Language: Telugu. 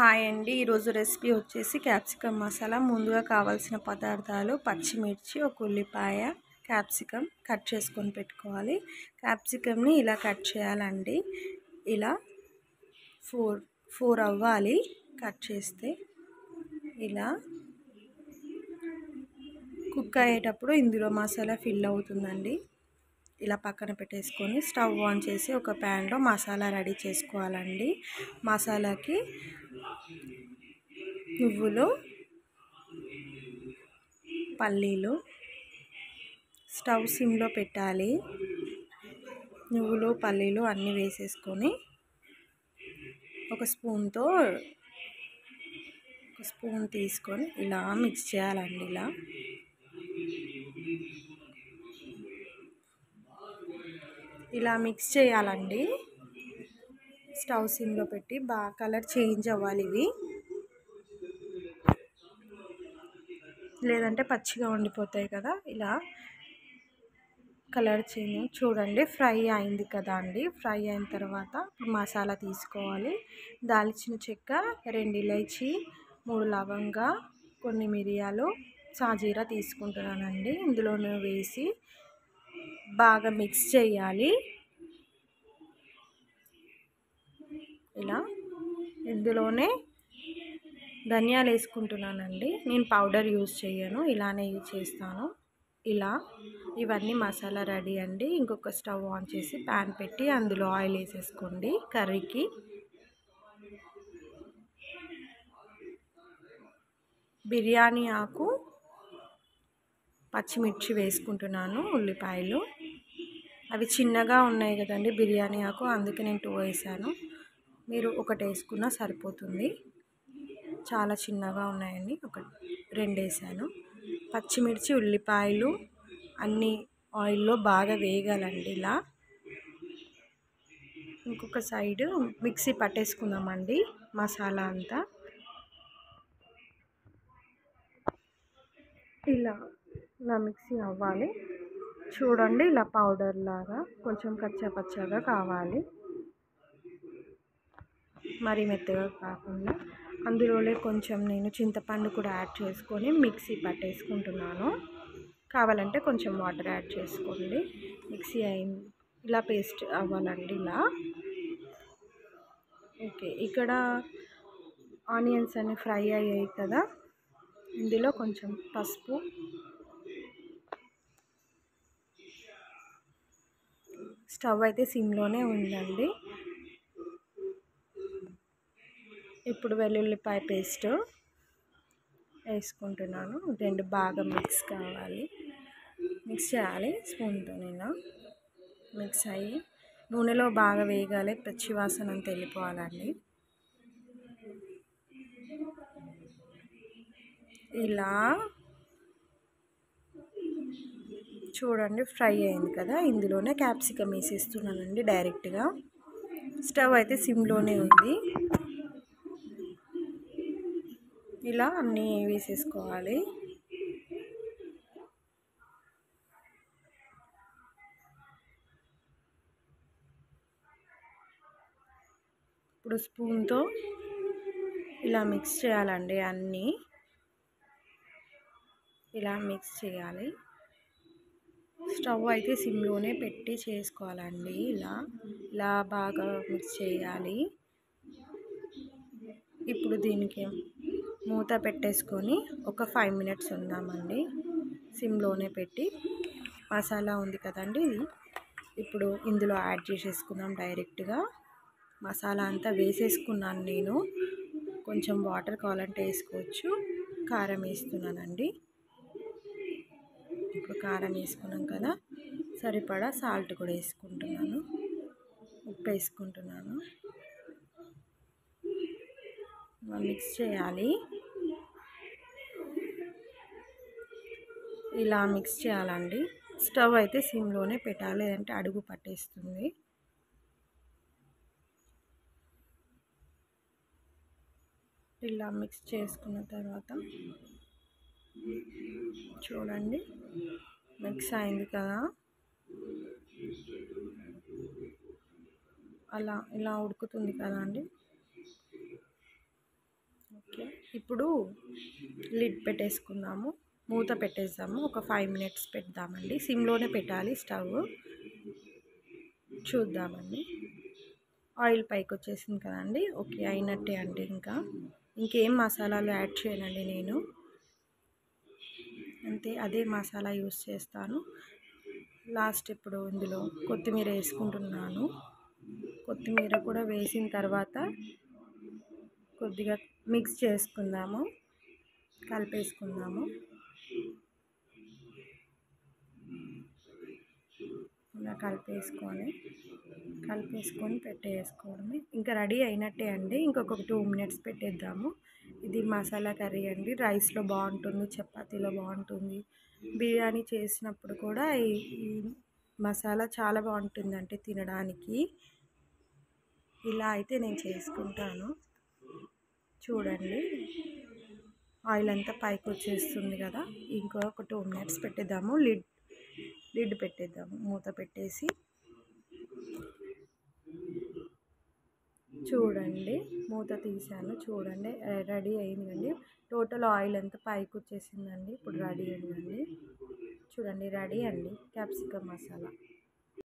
హాయ్ అండి ఈరోజు రెసిపీ వచ్చేసి క్యాప్సికమ్ మసాలా ముందుగా కావాల్సిన పదార్థాలు పచ్చిమిర్చి ఒక ఉల్లిపాయ క్యాప్సికమ్ కట్ చేసుకొని పెట్టుకోవాలి క్యాప్సికమ్ని ఇలా కట్ చేయాలండి ఇలా ఫోర్ ఫోర్ అవ్వాలి కట్ చేస్తే ఇలా కుక్ అయ్యేటప్పుడు ఇందులో మసాలా ఫిల్ అవుతుందండి ఇలా పక్కన పెట్టేసుకొని స్టవ్ ఆన్ చేసి ఒక ప్యాన్లో మసాలా రెడీ చేసుకోవాలండి మసాలాకి నువ్వులు పల్లీలు స్టవ్ సిమ్లో పెట్టాలి నువ్వులు పల్లీలు అన్నీ వేసేసుకొని ఒక స్పూన్తో ఒక స్పూన్ తీసుకొని ఇలా మిక్స్ చేయాలండి ఇలా ఇలా మిక్స్ చేయాలండి స్టవ్ సిమ్లో పెట్టి బాగా కలర్ చేంజ్ అవ్వాలి ఇవి లేదంటే పచ్చిగా ఉండిపోతాయి కదా ఇలా కలర్ చేంజ్ చూడండి ఫ్రై అయింది కదా అండి ఫ్రై అయిన తర్వాత మసాలా తీసుకోవాలి దాల్చిన చెక్క రెండు ఇలైచి మూడు లవంగా కొన్ని మిరియాలు సాజీరా తీసుకుంటున్నానండి ఇందులోనే వేసి బాగా మిక్స్ చేయాలి ఇలా ఇందులోనే ధనియాలు వేసుకుంటున్నానండి నేను పౌడర్ యూజ్ చేయను ఇలానే యూజ్ చేస్తాను ఇలా ఇవన్నీ మసాలా రెడీ అండి ఇంకొక స్టవ్ ఆన్ చేసి ప్యాన్ పెట్టి అందులో ఆయిల్ వేసేసుకోండి కర్రీకి బిర్యానీ ఆకు పచ్చిమిర్చి వేసుకుంటున్నాను ఉల్లిపాయలు అవి చిన్నగా ఉన్నాయి కదండి బిర్యానీ ఆకు అందుకే నేను టూ వేసాను మీరు ఒకటి వేసుకున్నా సరిపోతుంది చాలా చిన్నగా ఉన్నాయండి ఒక రెండు వేసాను పచ్చిమిర్చి ఉల్లిపాయలు అన్నీ ఆయిల్లో బాగా వేగాలండి ఇలా ఇంకొక సైడు మిక్సీ పట్టేసుకుందామండి మసాలా అంతా ఇలా ఇలా మిక్సీ అవ్వాలి చూడండి ఇలా పౌడర్ లాగా కొంచెం కచ్చా పచ్చగా కావాలి మరీ మెత్తగా కాకుండా అందులోనే కొంచెం నేను చింతపండు కూడా యాడ్ చేసుకొని మిక్సీ పట్టేసుకుంటున్నాను కావాలంటే కొంచెం వాటర్ యాడ్ చేసుకోండి మిక్సీ అయింది ఇలా పేస్ట్ అవ్వాలండి ఇలా ఓకే ఇక్కడ ఆనియన్స్ అన్ని ఫ్రై అయ్యాయి కదా ఇందులో కొంచెం పసుపు స్టవ్ అయితే సిమ్లోనే ఉందండి ఇప్పుడు వెల్లుల్లిపాయ పేస్ట్ వేసుకుంటున్నాను రెండు బాగా మిక్స్ కావాలి మిక్స్ చేయాలి స్పూన్తో నేను మిక్స్ అయ్యి నూనెలో బాగా వేగాలి పచ్చి వాసన అంతా వెళ్ళిపోవాలండి ఇలా చూడండి ఫ్రై అయింది కదా ఇందులోనే క్యాప్సికమ్ వేసేస్తున్నానండి డైరెక్ట్గా స్టవ్ అయితే సిమ్లోనే ఉంది ఇలా అన్నీ వేసేసుకోవాలి ఇప్పుడు స్పూన్తో ఇలా మిక్స్ చేయాలండి అన్నీ ఇలా మిక్స్ చేయాలి స్టవ్ అయితే సిమ్లోనే పెట్టి చేసుకోవాలండి ఇలా ఇలా బాగా మిక్స్ చేయాలి ఇప్పుడు దీనికి మూత పెట్టేసుకొని ఒక ఫైవ్ మినిట్స్ ఉందామండి సిమ్లోనే పెట్టి మసాలా ఉంది కదండి ఇది ఇప్పుడు ఇందులో యాడ్ చేసేసుకుందాం డైరెక్ట్గా మసాలా అంతా వేసేసుకున్నాను నేను కొంచెం వాటర్ కావాలంటే వేసుకోవచ్చు కారం వేస్తున్నానండి ఇప్పుడు కారం వేసుకున్నాం కదా సరిపడా సాల్ట్ కూడా వేసుకుంటున్నాను ఉప్పు వేసుకుంటున్నాను మిక్స్ చేయాలి ఇలా మిక్స్ చేయాలండి స్టవ్ అయితే సిమ్లోనే పెట్టాలి లేదంటే అడుగు పట్టేస్తుంది ఇలా మిక్స్ చేసుకున్న తర్వాత చూడండి మిక్స్ అయింది కదా అలా ఇలా ఉడుకుతుంది కదా అండి ఇప్పుడు లిడ్ పెట్టేసుకుందాము మూత పెట్టేద్దాము ఒక ఫైవ్ మినిట్స్ పెడదామండి సిమ్లోనే పెట్టాలి స్టవ్ చూద్దామండి ఆయిల్ పైకి వచ్చేసింది కదండి ఓకే అయినట్టే అండి ఇంకా ఇంకేం మసాలాలు యాడ్ చేయనండి నేను అంతే అదే మసాలా యూస్ చేస్తాను లాస్ట్ ఇప్పుడు ఇందులో కొత్తిమీర వేసుకుంటున్నాను కొత్తిమీర కూడా వేసిన తర్వాత కొద్దిగా మిక్స్ చేసుకుందాము కలిపేసుకుందాము ఇలా కలిపేసుకొని కలిపేసుకొని పెట్టేసుకోవడమే ఇంకా రెడీ అయినట్టే అండి ఇంకొక టూ మినిట్స్ పెట్టేద్దాము ఇది మసాలా కర్రీ అండి రైస్లో బాగుంటుంది చపాతీలో బాగుంటుంది బిర్యానీ చేసినప్పుడు కూడా ఈ ఈ మసాలా చాలా బాగుంటుంది అంటే తినడానికి ఇలా అయితే నేను చేసుకుంటాను చూడండి ఆయిల్ అంతా పైకి వచ్చేస్తుంది కదా ఇంకొక టూ మినిట్స్ పెట్టేద్దాము లిడ్ లిడ్ పెట్టేద్దాము మూత పెట్టేసి చూడండి మూత తీసాను చూడండి రెడీ అయిందండి టోటల్ ఆయిల్ ఎంత పైకి వచ్చేసిందండి ఇప్పుడు రెడీ అయిందండి చూడండి రెడీ అండి క్యాప్సికమ్ మసాలా